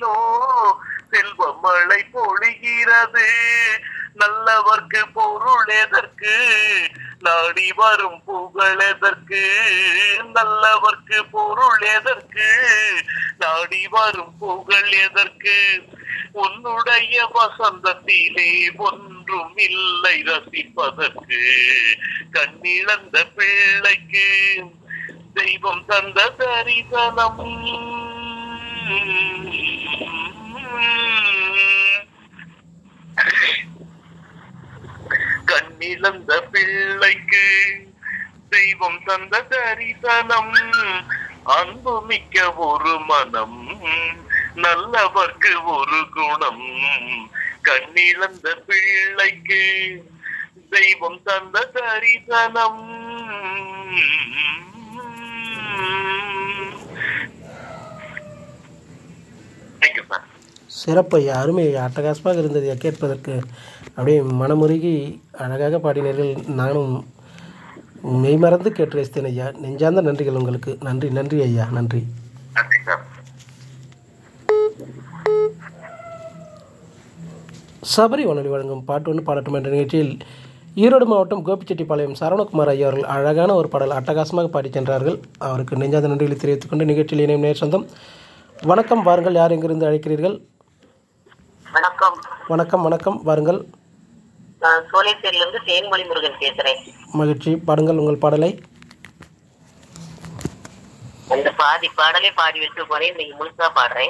ஏனோ செல்வ மழை பொழிகிறது நல்லவர்க்கு பொருள் எதற்கு நாடி வரும் புகழ் எதற்கு நல்லவர்க்கு பொருள் எதற்கு நாடி வரும் புகழ் எதற்கு உன்னுடைய வசந்தத்திலே ஒன்றும் இல்லை ரசிப்பதற்கு கண்ணிழந்த பிள்ளைக்கு தெய்வம் தந்த தரிசனம் கண்ணிழந்த பிள்ளைக்கு தெய்வம் தந்த தரிசனம் அன்பு மிக்க ஒரு மனம் நல்லவர்க்கு ஒரு குணம் கண்ணிழந்த பிள்ளைக்கு தெய்வம் தந்த தரிசனம் தேங்க்யூ சார் சிறப்பு ஐயா அருமை ஐயா அட்டகாசமாக இருந்தது ஐயா கேட்பதற்கு அப்படியே மனமுருகி அழகாக பாடினீர்கள் நானும் மெய்மறந்து கேட்டு ரசித்தேன் ஐயா நெஞ்சார்ந்த நன்றிகள் உங்களுக்கு நன்றி நன்றி ஐயா நன்றி நன்றி சார் சபரி வானொலி வழங்கும் பாட்டு ஒன்று பாடட்டும் என்ற நிகழ்ச்சியில் ஈரோடு மாவட்டம் கோபிச்செட்டிப்பாளையம் சரவணகுமார் ஐயா அவர்கள் அழகான ஒரு பாடல் அட்டகாசமாக பாடிச் சென்றார்கள் அவருக்கு நெஞ்சாத நன்றிகளை தெரிவித்துக் கொண்டு நிகழ்ச்சியில் இணையும் நேர் சொந்தம் வணக்கம் வாருங்கள் யார் எங்கிருந்து அழைக்கிறீர்கள் வணக்கம் வணக்கம் வணக்கம் வாருங்கள் நான் சோலைசேரியிலிருந்து தேன்மொழி முருகன் பேசுறேன் மகிழ்ச்சி பாடுங்கள் உங்கள் பாடலை அந்த பாதி பாடலே பாடி விட்டு போறேன் இன்னைக்கு முழுசா பாடுறேன்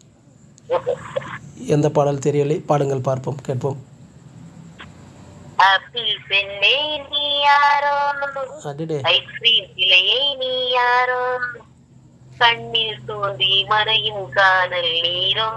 எந்த பாடல் தெரியவில்லை பாடுங்கள் பார்ப்போம் கேட்போம் ஆப்பிள் பெண்ணே நீ யாரோ அடிடே ஐஸ்கிரீம் சிலையே நீ யாரோ கண்ணில் தோன்றி மறையும் காணல் நீரோ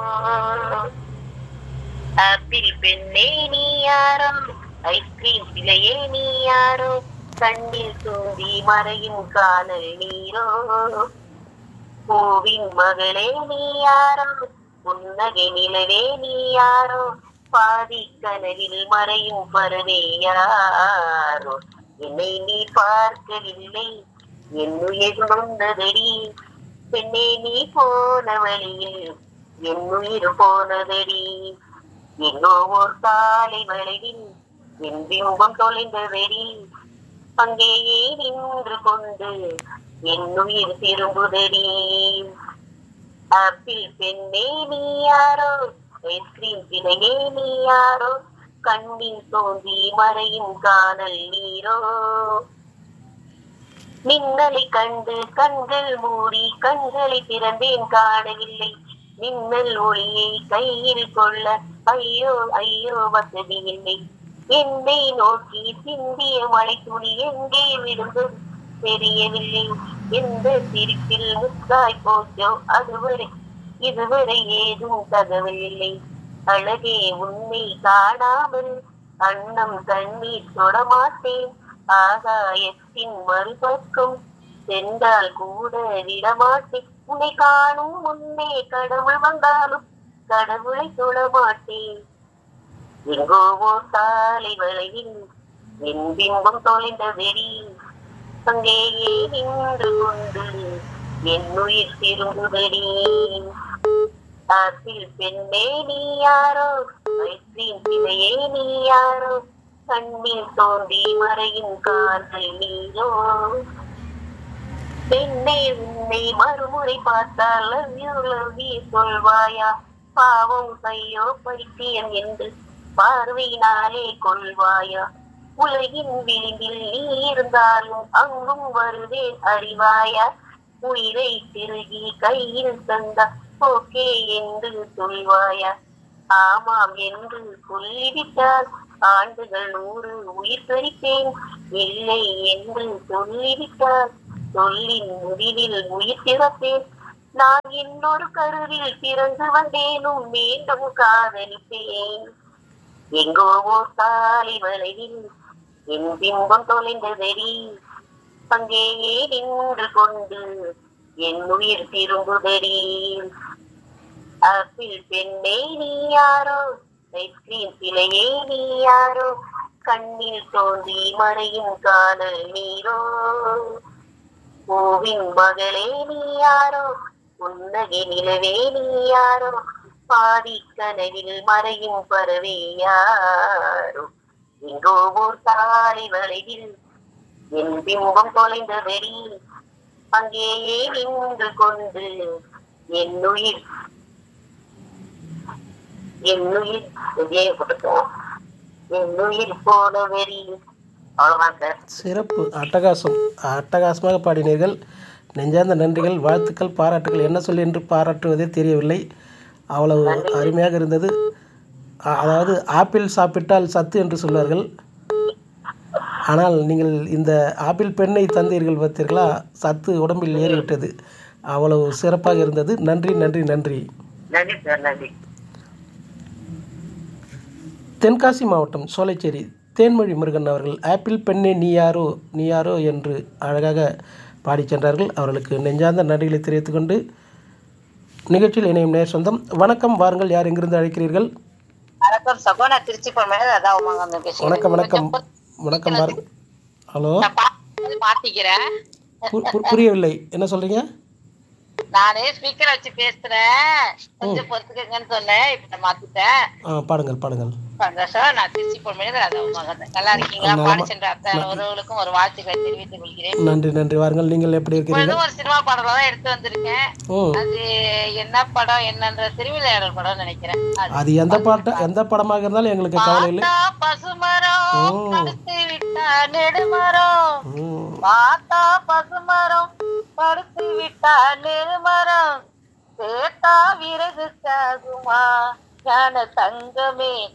ஆப்பிள் பெண்ணே நீ யாரோ ஐஸ்கிரீம் சிலையே நீ யாரோ கண்ணில் தோன்றி மறையும் காணல் நீரோ பூவின் மகளே நீ யாரோ புன்னகை நிலவே நீ யாரோ பாதி கனவில் மறையும் பறவை யாரோ என்னை நீ பார்க்கவில்லை என்னுயிர் நொந்ததடி பெண்ணே நீ போன வழியில் என்னுயிர் போனதடி எங்கோ ஓர் சாலை வளைவில் என் பிம்பம் தொலைந்ததடி அங்கேயே நின்று கொண்டு என்னுயிர் திரும்புதடி ஆப்பிள் பெண்ணே நீ யாரோ ஐஸ்கிரீம் சிலையே நீ யாரோ கண்ணில் தோன்றி மறையும் காணல் நீரோ மின்னலை கண்டு கண்கள் மூடி கண்களை திறந்தேன் காணவில்லை மின்னல் ஒளியை கையில் கொள்ள ஐயோ ஐயோ வசதி இல்லை என்னை நோக்கி சிந்திய மழை துளி எங்கே விழுந்தது தெரியவில்லை எந்த சிரிப்பில் முத்தாய் போச்சோ அதுவரை இதுவரை ஏதும் தகவல் இல்லை அழகே உன்னை காணாமல் அன்னம் தண்ணீர் தொடமாட்டேன் ஆகாயத்தின் மறுபக்கம் சென்றால் கூட விடமாட்டேன் உன்னை காணும் முன்னே கடவுள் வந்தாலும் கடவுளை தொடமாட்டேன் எங்கோ ஓர் சாலை வளைவில் என் பிம்பம் தொலைந்த வெறி அங்கேயே நின்று கொண்டு என் உயிர் திரும்புதடி ஆப்பிள் பெண்ணே நீ யாரோ ஐஸ்கிரீம் சிலையே நீ யாரோ கண்ணில் தோன்றி மறையும் காதல் நீயோ பெண்ணே உன்னை மறுமுறை பார்த்தால் லவ் யூ லவ் யூ சொல்வாயா பாவம் கையோ பைத்தியம் என்று பார்வையினாலே கொள்வாயா உலகின் விளிம்பில் நீ இருந்தாலும் அங்கும் வருவேன் அறிவாயா உயிரை திருகி கையில் தந்தா ஓகே என்று சொல்வாயா ஆமாம் என்று சொல்லிவிட்டால் ஆண்டுகள் நூறு உயிர் பறிப்பேன் இல்லை என்று சொல்லிவிட்டால் சொல்லின் முடிவில் உயிர் திறப்பேன் நான் இன்னொரு கருவில் பிறந்து வந்தேனும் மீண்டும் காதலிப்பேன் எங்கோ ஓர் சாலை வளைவில் என் பிம்பம் தொலைந்ததடி அங்கேயே நின்று கொண்டு என் உயிர் திரும்புதடி ஆப்பிள் பெண்ணே நீ யாரோ ஐஸ்கிரீம் சிலையே நீ யாரோ கண்ணில் தோன்றி மறையும் காணல் நீரோ பூவின் மகளே நீ யாரோ புன்னகை நிலவே நீ யாரோ பாதி கனவில் மறையும் பறவை யாரோ எங்கோ ஓர் சாலை வளைவில் என் பிம்பம் தொலைந்த வெறி அங்கேயே நின்று கொண்டு என் உயிர் என் உயிர் இதே கொடுத்தோம் என் உயிர் போன வெறி அவ்வளவுதான் சார் சிறப்பு அட்டகாசம் அட்டகாசமாக பாடினீர்கள் நெஞ்சார்ந்த நன்றிகள் வாழ்த்துக்கள் பாராட்டுகள் என்ன சொல்லி என்று பாராட்டுவதே தெரியவில்லை அவ்வளவு அருமையாக இருந்தது அ- அதாவது ஆப்பிள் சாப்பிட்டால் சத்து என்று சொல்வார்கள் ஆனால் நீங்கள் இந்த ஆப்பிள் பெண்ணை தந்தீர்கள் பார்த்தீர்களா சத்து உடம்பில் ஏறிவிட்டது அவ்வளவு சிறப்பாக இருந்தது நன்றி நன்றி நன்றி நன்றி சார் நன்றி தென்காசி மாவட்டம் சோலைச்சேரி தேன்மொழி முருகன் அவர்கள் ஆப்பிள் பெண்ணே நீ யாரோ நீ யாரோ என்று அழகாக பாடிச் சென்றார்கள் அவர்களுக்கு நெஞ்சார்ந்த நன்றிகளை தெரிவித்துக் கொண்டு நிகழ்ச்சியில் இணையும் நேர் சொந்தம் வணக்கம் வாருங்கள் யார் எங்கிருந்து அழைக்கிறீர்கள் வணக்கம் சகோ நான் திருச்சி போனேன் அதான் உமாங்க வந்து பேசுறேன் வணக்கம் வணக்கம் வணக்கம் வாருங்கள் ஹலோ நான் பாத்து மாத்திக்கிறேன் பு- பு- புரியவில்லை என்ன சொல்றீங்க நானே ஸ்பீக்கர் வச்சு பேசுறேன் கொஞ்சம் பொறுத்துக்கங்கன்னு சொன்னேன் இப்ப நான் மாத்திட்டேன் ஆ பாடுங்கள் பாடுங்கள் சந்தோஷம் நான் திருச்சி போனேன் அதான் உமாங்க நல்லா இருக்கீங்களா பாடி சென்ற அத்தனை உறவுகளுக்கும் ஒரு வாழ்த்துக்களை தெரிவித்துக் கொள்கிறேன் நன்றி நன்றி வாருங்கள் நீங்கள் எப்படி இருக்கிறீர்கள் இப்பொழுதும் ஒரு சினிமா பாடல தான் எடுத்து வந்திருக்கேன் ம் அது என்ன படம் என்னன்ற திருவிளையாடல் படம் நினைக்கிறேன் அது அது எந்த பாட்டு எந்த படமாக இருந்தாலும் எங்களுக்கு கவலை இல்லை பார்த்தா பசுமரம் ஓ. படுத்து விட்டா நெடுமரம் ம் பார்த்தா பசுமரம் படுத்து விட்டா நெருமரம் கேட்டா விறகு சாகுமா ஞான தங்கமே